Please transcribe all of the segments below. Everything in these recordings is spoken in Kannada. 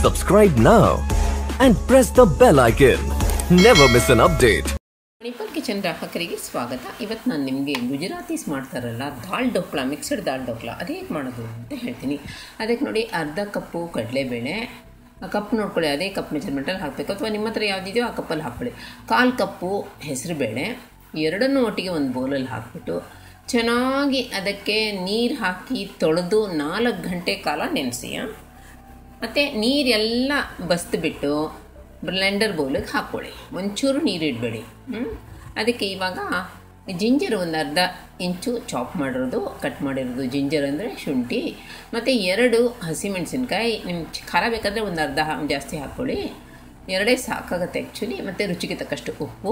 Subscribe now and press the bell icon. Never miss an update. Manipal kitchen ಗ್ರಾಹಕರಿಗೆ ಸ್ವಾಗತ ಇವತ್ತು ನಾನು ನಿಮಗೆ ಗುಜರಾತೀಸ್ ಮಾಡ್ತಾರಲ್ಲ ದಾಲ್ ಡೋಕ್ಲಾ ಮಿಕ್ಸ್ಡ್ ದಾಲ್ ಡೋಕ್ಲಾ ಅದು ಹೇಗೆ ಮಾಡೋದು ಅಂತ ಹೇಳ್ತೀನಿ ಅದಕ್ಕೆ ನೋಡಿ ಅರ್ಧ ಕಪ್ಪು ಕಡಲೆಬೇಳೆ ಆ ಕಪ್ ನೋಡ್ಕೊಳ್ಳಿ ಅದೇ ಕಪ್ ಮೆಜರ್ಮೆಂಟಲ್ಲಿ ಹಾಕಬೇಕು ಅಥವಾ ನಿಮ್ಮ ಹತ್ರ ಯಾವುದಿದೆಯೋ ಆ ಕಪ್ಪಲ್ಲಿ ಹಾಕ್ಕೊಳ್ಳಿ ಕಾಲು ಕಪ್ಪು ಹೆಸರುಬೇಳೆ ಎರಡನ್ನೂ ಒಟ್ಟಿಗೆ ಒಂದು ಬೌಲಲ್ಲಿ ಹಾಕ್ಬಿಟ್ಟು ಚೆನ್ನಾಗಿ ಅದಕ್ಕೆ ನೀರು ಹಾಕಿ ತೊಳೆದು ನಾಲ್ಕು ಗಂಟೆ ಕಾಲ ನೆನೆಸಿ ಮತ್ತು ನೀರೆಲ್ಲ ಬಸ್ದುಬಿಟ್ಟು ಬ್ಲೆಂಡರ್ ಬೌಲಿಗೆ ಹಾಕ್ಕೊಳ್ಳಿ ಒಂಚೂರು ನೀರು ಇಡಬೇಡಿ ಅದಕ್ಕೆ ಇವಾಗ ಜಿಂಜರ್ ಒಂದು ಅರ್ಧ ಇಂಚು ಚಾಪ್ ಮಾಡಿರೋದು ಕಟ್ ಮಾಡಿರೋದು ಜಿಂಜರ್ ಅಂದರೆ ಶುಂಠಿ ಮತ್ತು ಎರಡು ಹಸಿಮೆಣಸಿನ್ಕಾಯಿ ನಿಮ್ಮ ಖಾರ ಬೇಕಾದರೆ ಒಂದು ಅರ್ಧ ಹಾ- ಜಾಸ್ತಿ ಹಾಕ್ಕೊಳ್ಳಿ ಎರಡೇ ಸಾಕಾಗುತ್ತೆ ಆ್ಯಕ್ಚುಲಿ ಮತ್ತು ರುಚಿಗೆ ತಕ್ಕಷ್ಟು ಉಪ್ಪು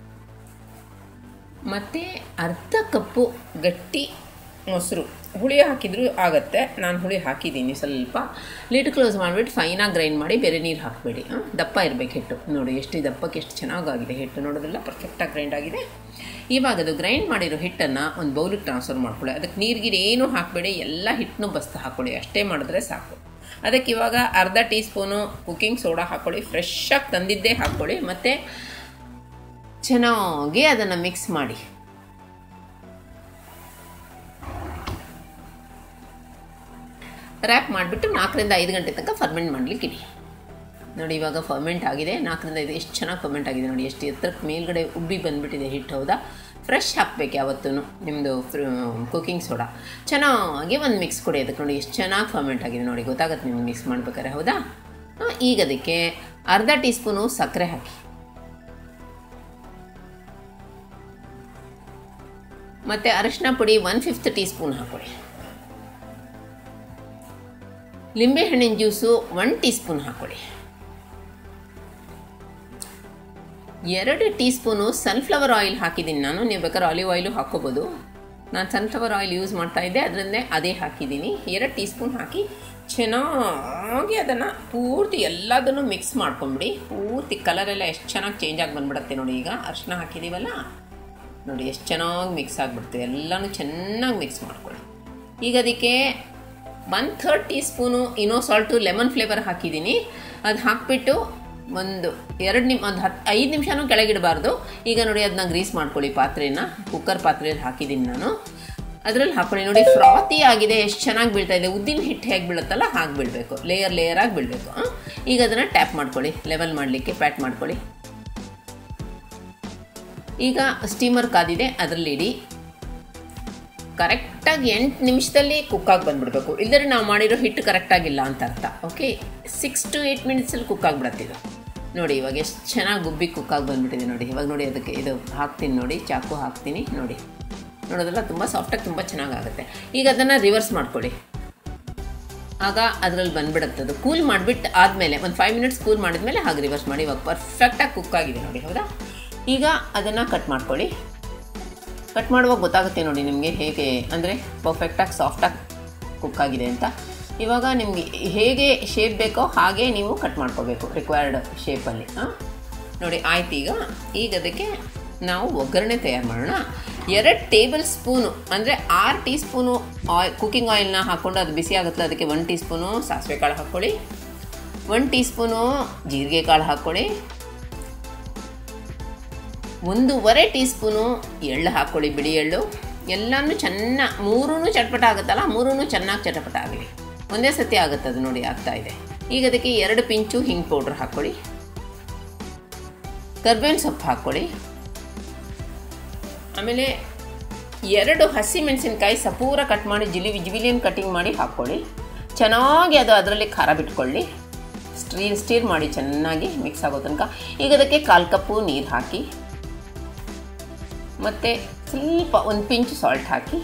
ಮತ್ತು ಅರ್ಧ ಕಪ್ಪು ಗಟ್ಟಿ ಮೊಸರು ಹುಳಿ ಹಾಕಿದರೂ ಆಗುತ್ತೆ ನಾನು ಹುಳಿ ಹಾಕಿದ್ದೀನಿ ಸ್ವಲ್ಪ ಲಿಡ್ ಕ್ಲೋಸ್ ಮಾಡಿಬಿಟ್ಟು ಫೈನಾಗಿ ಗ್ರೈಂಡ್ ಮಾಡಿ ಬೇರೆ ನೀರು ಹಾಕಬೇಡಿ ದಪ್ಪ ಇರಬೇಕು ಹಿಟ್ಟು ನೋಡಿ ಎಷ್ಟು ದಪ್ಪಕ್ಕೆ ಎಷ್ಟು ಚೆನ್ನಾಗಾಗಿದೆ ಹಿಟ್ಟು ನೋಡೋದೆಲ್ಲ ಪರ್ಫೆಕ್ಟಾಗಿ ಗ್ರೈಂಡ್ ಆಗಿದೆ ಇವಾಗ ಅದು ಗ್ರೈಂಡ್ ಮಾಡಿರೋ ಹಿಟ್ಟನ್ನು ಒಂದು ಬೌಲಿಗೆ ಟ್ರಾನ್ಸ್ಫರ್ ಮಾಡ್ಕೊಳ್ಳಿ ಅದಕ್ಕೆ ನೀರು ಗೀರು ಏನೂ ಹಾಕಬೇಡಿ ಎಲ್ಲ ಹಿಟ್ಟನ್ನು ಬಸ್ತು ಹಾಕ್ಕೊಳ್ಳಿ ಅಷ್ಟೇ ಮಾಡಿದ್ರೆ ಸಾಕು ಅದಕ್ಕೆ ಇವಾಗ ಅರ್ಧ ಟೀ ಸ್ಪೂನು ಕುಕ್ಕಿಂಗ್ ಸೋಡಾ ಹಾಕ್ಕೊಳ್ಳಿ ಫ್ರೆಶ್ಶಾಗಿ ತಂದಿದ್ದೇ ಹಾಕ್ಕೊಳ್ಳಿ ಮತ್ತು ಚೆನ್ನಾಗಿ ಅದನ್ನು ಮಿಕ್ಸ್ ಮಾಡಿ ರ್ಯಾಪ್ ಮಾಡಿಬಿಟ್ಟು ನಾಲ್ಕರಿಂದ ಐದು ಗಂಟೆ ತನಕ ಫರ್ಮೆಂಟ್ ಮಾಡಲಿಕ್ಕೆ ಇಡಿ ನೋಡಿ ಇವಾಗ ಫರ್ಮೆಂಟ್ ಆಗಿದೆ ನಾಲ್ಕರಿಂದ ಐದು ಎಷ್ಟು ಚೆನ್ನಾಗಿ ಫರ್ಮೆಂಟ್ ಆಗಿದೆ ನೋಡಿ ಎಷ್ಟು ಎತ್ತರಕ್ಕೆ ಮೇಲ್ಗಡೆ ಉಬ್ಬಿ ಬಂದುಬಿಟ್ಟಿದೆ ಹಿಟ್ಟು ಹೌದಾ ಫ್ರೆಶ್ ಹಾಕಬೇಕು ಯಾವತ್ತೂ ನಿಮ್ಮದು ಕುಕ್ಕಿಂಗ್ ಸೋಡಾ ಚೆನ್ನಾಗಿ ಒಂದು ಮಿಕ್ಸ್ ಕೊಡಿ ಅದಕ್ಕೆ ನೋಡಿ ಎಷ್ಟು ಚೆನ್ನಾಗಿ ಫರ್ಮೆಂಟ್ ಆಗಿದೆ ನೋಡಿ ಗೊತ್ತಾಗುತ್ತೆ ನಿಮ್ಗೆ ಮಿಕ್ಸ್ ಮಾಡ್ಬೇಕಾದ್ರೆ ಹೌದಾ ಆ, ಈಗ ಅದಕ್ಕೆ ಅರ್ಧ ಟೀ ಸ್ಪೂನು ಸಕ್ಕರೆ ಹಾಕಿ ಮತ್ತು ಅರಿಶಿನ ಪುಡಿ ಒನ್ ಫಿಫ್ತ್ ಟೀ ಸ್ಪೂನ್ ಹಾಕೊಳ್ಳಿ ಲಿಂಬೆಹಣ್ಣಿನ ಜ್ಯೂಸು ಒನ್ ಟೀ ಸ್ಪೂನ್ ಹಾಕೊಳ್ಳಿ ಎರಡು ಟೀ ಸ್ಪೂನು ಸನ್ಫ್ಲವರ್ ಆಯಿಲ್ ಹಾಕಿದ್ದೀನಿ ನಾನು ನೀವು ಬೇಕಾದ್ರೆ ಆಲಿವ್ ಆಯಿಲು ಹಾಕ್ಕೋಬೋದು ನಾನು ಸನ್ಫ್ಲವರ್ ಆಯಿಲ್ ಯೂಸ್ ಮಾಡ್ತಾ ಇದ್ದೆ ಅದರನ್ನೇ ಅದೇ ಹಾಕಿದ್ದೀನಿ ಎರಡು ಟೀ ಸ್ಪೂನ್ ಹಾಕಿ ಚೆನ್ನಾಗಿ ಅದನ್ನು ಪೂರ್ತಿ ಎಲ್ಲದನ್ನು ಮಿಕ್ಸ್ ಮಾಡ್ಕೊಂಬಿಡಿ ಪೂರ್ತಿ ಕಲರೆಲ್ಲ ಎಷ್ಟು ಚೆನ್ನಾಗಿ ಚೇಂಜ್ ಆಗಿ ಬಂದ್ಬಿಡುತ್ತೆ ನೋಡಿ ಈಗ ಅರಿಶಿನ ಹಾಕಿದ್ದೀವಲ್ಲ ನೋಡಿ ಎಷ್ಟು ಚೆನ್ನಾಗಿ ಮಿಕ್ಸ್ ಆಗಿಬಿಡ್ತೀವಿ ಎಲ್ಲನೂ ಚೆನ್ನಾಗಿ ಮಿಕ್ಸ್ ಮಾಡ್ಕೊಳ್ಳಿ ಈಗ ಅದಕ್ಕೆ one third teaspoon Eno salt lemon flavour ಹಾಕಿದ್ದೀನಿ ಅದು ಹಾಕ್ಬಿಟ್ಟು ಒಂದು ಎರಡು ನಿಮ್ ಒಂದು ಹತ್ತು ಐದು ನಿಮಿಷನೂ ಕೆಳಗಿಡಬಾರ್ದು ಈಗ ನೋಡಿ ಅದನ್ನ ಗ್ರೀಸ್ ಮಾಡ್ಕೊಳ್ಳಿ ಪಾತ್ರೆನ ಕುಕ್ಕರ್ ಪಾತ್ರೆಯಲ್ಲಿ ಹಾಕಿದ್ದೀನಿ ನಾನು ಅದರಲ್ಲಿ ಹಾಕ್ಕೊಳ್ಳಿ ನೋಡಿ ಫ್ರಾತಿ ಆಗಿದೆ ಎಷ್ಟು ಚೆನ್ನಾಗಿ ಬೀಳ್ತಾ ಇದೆ ಉದ್ದಿನ ಹಿಟ್ಟು ಹೇಗೆ ಬೀಳುತ್ತಲ್ಲ ಹಾಗೆ ಬೀಳಬೇಕು ಲೇಯರ್ ಲೇಯರಾಗಿ ಬೀಳಬೇಕು ಈಗ ಅದನ್ನು ಟ್ಯಾಪ್ ಮಾಡ್ಕೊಳ್ಳಿ ಲೆವೆಲ್ ಮಾಡಲಿಕ್ಕೆ ಪ್ಯಾಟ್ ಮಾಡ್ಕೊಳ್ಳಿ ಈಗ ಸ್ಟೀಮರ್ ಕಾದಿದೆ ಅದರಲ್ಲಿ ಇಡಿ ಕರೆಕ್ಟಾಗಿ ಎಂಟು ನಿಮಿಷದಲ್ಲಿ ಕುಕ್ಕಾಗಿ ಬಂದ್ಬಿಡ್ಬೇಕು ಇಲ್ಲದ್ರೆ ನಾವು ಮಾಡಿರೋ ಹಿಟ್ಟು ಕರೆಕ್ಟಾಗಿಲ್ಲ ಅಂತ ಅರ್ಥ ಓಕೆ ಸಿಕ್ಸ್ ಟು ಏಯ್ಟ್ ಮಿನಿಟ್ಸಲ್ಲಿ ಕುಕ್ ಆಗಿಬಿಡತ್ತೆ ಇದು ನೋಡಿ ಇವಾಗ ಎಷ್ಟು ಚೆನ್ನಾಗಿ ಗುಬ್ಬಿ ಕುಕ್ಕಾಗಿ ಬಂದ್ಬಿಟ್ಟಿದೆ ನೋಡಿ ಇವಾಗ ನೋಡಿ ಅದಕ್ಕೆ ಇದು ಹಾಕ್ತೀನಿ ನೋಡಿ ಚಾಕು ಹಾಕ್ತೀನಿ ನೋಡಿ ನೋಡೋದಲ್ಲ ತುಂಬ ಸಾಫ್ಟಾಗಿ ತುಂಬ ಚೆನ್ನಾಗಾಗುತ್ತೆ ಈಗ ಅದನ್ನು ರಿವರ್ಸ್ ಮಾಡ್ಕೊಳ್ಳಿ ಆಗ ಅದರಲ್ಲಿ ಬಂದ್ಬಿಡುತ್ತೆ ಅದು ಕೂಲ್ ಮಾಡಿಬಿಟ್ಟು ಆದಮೇಲೆ ಒಂದು ಫೈವ್ ಮಿನಿಟ್ಸ್ ಕೂಲ್ ಮಾಡಿದ್ಮೇಲೆ ಹಾಗೆ ರಿವರ್ಸ್ ಮಾಡಿ ಇವಾಗ ಪರ್ಫೆಕ್ಟಾಗಿ ಕುಕ್ ಆಗಿದೆ ನೋಡಿ ಹೌದಾ ಈಗ ಅದನ್ನು ಕಟ್ ಮಾಡ್ಕೊಳ್ಳಿ ಕಟ್ ಮಾಡುವಾಗ ಗೊತ್ತಾಗುತ್ತೆ ನೋಡಿ ನಿಮಗೆ ಹೇಗೆ ಅಂದರೆ ಪರ್ಫೆಕ್ಟಾಗಿ ಸಾಫ್ಟಾಗಿ ಕುಕ್ ಆಗಿದೆ ಅಂತ ಇವಾಗ ನಿಮಗೆ ಹೇಗೆ ಶೇಪ್ ಬೇಕೋ ಹಾಗೆ ನೀವು ಕಟ್ ಮಾಡ್ಕೋಬೇಕು ರಿಕ್ವೈರ್ಡ್ ಶೇಪಲ್ಲಿ ಹಾಂ ನೋಡಿ ಆಯ್ತು ಈಗ ಈಗ ಅದಕ್ಕೆ ನಾವು ಒಗ್ಗರಣೆ ತಯಾರು ಮಾಡೋಣ ಎರಡು ಟೇಬಲ್ ಸ್ಪೂನು ಅಂದರೆ ಆರು ಟೀ ಸ್ಪೂನು ಆಯ್ ಕುಕ್ಕಿಂಗ್ ಆಯಿಲ್ನ ಹಾಕ್ಕೊಂಡು ಅದು ಬಿಸಿ ಆಗುತ್ತಲ್ಲ ಅದಕ್ಕೆ ಒನ್ ಟೀ ಸ್ಪೂನು ಸಾಸಿವೆ ಕಾಳು ಹಾಕ್ಕೊಳ್ಳಿ ಒನ್ ಟೀ ಸ್ಪೂನು ಜೀರಿಗೆ ಕಾಳು ಹಾಕ್ಕೊಳ್ಳಿ ಒಂದೂವರೆ ಟೀ ಸ್ಪೂನು ಎಳ್ಳು ಹಾಕ್ಕೊಳ್ಳಿ ಬಿಳಿ ಎಳ್ಳು ಎಲ್ಲನೂ ಚೆನ್ನಾಗಿ ಮೂರೂ ಚಟ್ಪಟ ಆಗುತ್ತಲ್ಲ ಮೂರೂ ಚೆನ್ನಾಗಿ ಚಟಪಟ ಆಗಲಿ ಒಂದೇ ಸತಿ ಆಗುತ್ತೆ ಅದು ನೋಡಿ ಆಗ್ತಾ ಇದೆ ಈಗ ಅದಕ್ಕೆ ಎರಡು ಪಿಂಚು ಹಿಂಗ್ ಪೌಡ್ರ್ ಹಾಕ್ಕೊಳ್ಳಿ ಕರ್ಬೇವಿನ ಸೊಪ್ಪು ಹಾಕ್ಕೊಳ್ಳಿ ಆಮೇಲೆ ಎರಡು ಹಸಿ ಮೆಣಸಿನ್ಕಾಯಿ ಸಪೂರ ಕಟ್ ಮಾಡಿ ಜಿಲಿ ಜಿಬಿಲಿಯನ್ ಕಟಿಂಗ್ ಮಾಡಿ ಹಾಕ್ಕೊಳ್ಳಿ ಚೆನ್ನಾಗಿ ಅದು ಅದರಲ್ಲಿ ಖಾರ ಬಿಟ್ಕೊಳ್ಳಿ ಸ್ಟೀರ್ ಸ್ಟೀರ್ ಮಾಡಿ ಚೆನ್ನಾಗಿ ಮಿಕ್ಸ್ ಆಗೋ ತನಕ ಈಗ ಅದಕ್ಕೆ ಕಾಲು ಕಪ್ಪು ನೀರು ಹಾಕಿ ಮತ್ತು ಸ್ವಲ್ಪ ಒಂದು ಪಿಂಚ್ ಸಾಲ್ಟ್ ಹಾಕಿ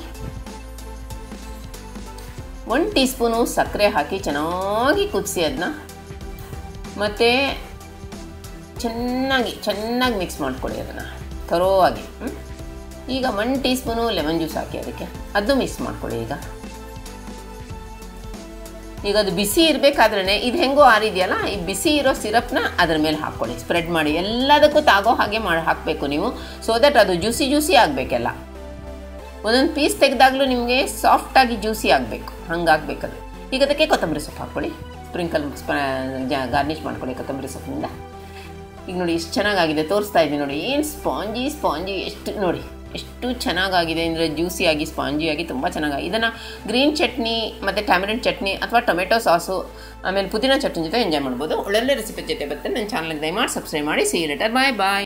ಒಂದು ಟೀ ಸ್ಪೂನು ಸಕ್ಕರೆ ಹಾಕಿ ಚೆನ್ನಾಗಿ ಕುದಿಸಿ ಅದನ್ನ ಮತ್ತು ಚೆನ್ನಾಗಿ ಚೆನ್ನಾಗಿ ಮಿಕ್ಸ್ ಮಾಡ್ಕೊಳ್ಳಿ ಅದನ್ನು ಥರೋವಾಗಿ ಹ್ಮ್? ಈಗ one teaspoon lemon juice ಹಾಕಿ ಅದಕ್ಕೆ ಅದು ಮಿಕ್ಸ್ ಮಾಡ್ಕೊಳ್ಳಿ ಈಗ ಈಗ ಅದು ಬಿಸಿ ಇರಬೇಕಾದ್ರೇ ಇದು ಹೆಂಗೋ ಆರಿದೆಯಲ್ಲ ಈ ಬಿಸಿ ಇರೋ ಸಿರಪ್ನ ಅದ್ರ ಮೇಲೆ ಹಾಕ್ಕೊಳ್ಳಿ ಸ್ಪ್ರೆಡ್ ಮಾಡಿ ಎಲ್ಲದಕ್ಕೂ ತಾಗೋ ಹಾಗೆ ಮಾಡಿ ಹಾಕಬೇಕು ನೀವು ಸೊ ದಟ್ ಅದು ಜ್ಯೂಸಿ ಜ್ಯೂಸಿ ಆಗಬೇಕೆಲ್ಲ ಒಂದೊಂದು ಪೀಸ್ ತೆಗೆದಾಗಲೂ ನಿಮಗೆ ಸಾಫ್ಟಾಗಿ ಜ್ಯೂಸಿ ಆಗಬೇಕು ಹಂಗಾಗಬೇಕದು ಈಗ ಅದಕ್ಕೆ ಕೊತ್ತಂಬರಿ ಸೊಪ್ಪು ಹಾಕ್ಕೊಳ್ಳಿ ಸ್ಪ್ರಿಂಕಲ್ ಗಾರ್ನಿಷ್ ಮಾಡ್ಕೊಳ್ಳಿ ಕೊತ್ತಂಬರಿ ಸೊಪ್ಪಿನಿಂದ ಈಗ ನೋಡಿ ಎಷ್ಟು ಚೆನ್ನಾಗಾಗಿದೆ ತೋರಿಸ್ತಾ ಇದ್ದೀನಿ ನೋಡಿ ಏನು ಸ್ಪಾಂಜಿ ಸ್ಪಾಂಜಿ ಎಷ್ಟು ನೋಡಿ ಎಷ್ಟು ಚೆನ್ನಾಗಾಗಿದೆ ಅಂದರೆ ಜ್ಯೂಸಿಯಾಗಿ ಸ್ಪಾಂಜಿಯಾಗಿ ತುಂಬ ಚೆನ್ನಾಗಿ ಇದನ್ನು ಗ್ರೀನ್ ಚಟ್ನಿ ಮತ್ತು ಟ್ಯಾಮರಿನ್ ಚಟ್ನಿ ಅಥವಾ ಟೊಮೆಟೊ ಸಾಸು ಆಮೇಲೆ ಪುದೀನ ಚಟ್ನಿ ಜೊತೆ ಎಂಜಾಯ್ ಮಾಡ್ಬೋದು ಒಳ್ಳೊಳ್ಳೆ ರೆಸಿಪಿ ಜೊತೆ ಬರ್ತೇನೆ ನನ್ನ ಚಾನಲ್ಗೆ ದಯಮಾಡಿ ಸಬ್ಸ್ಕ್ರೈಬ್ ಮಾಡಿ ಸಿ ಲೆಟರ್ ಬಾಯ್ ಬಾಯ್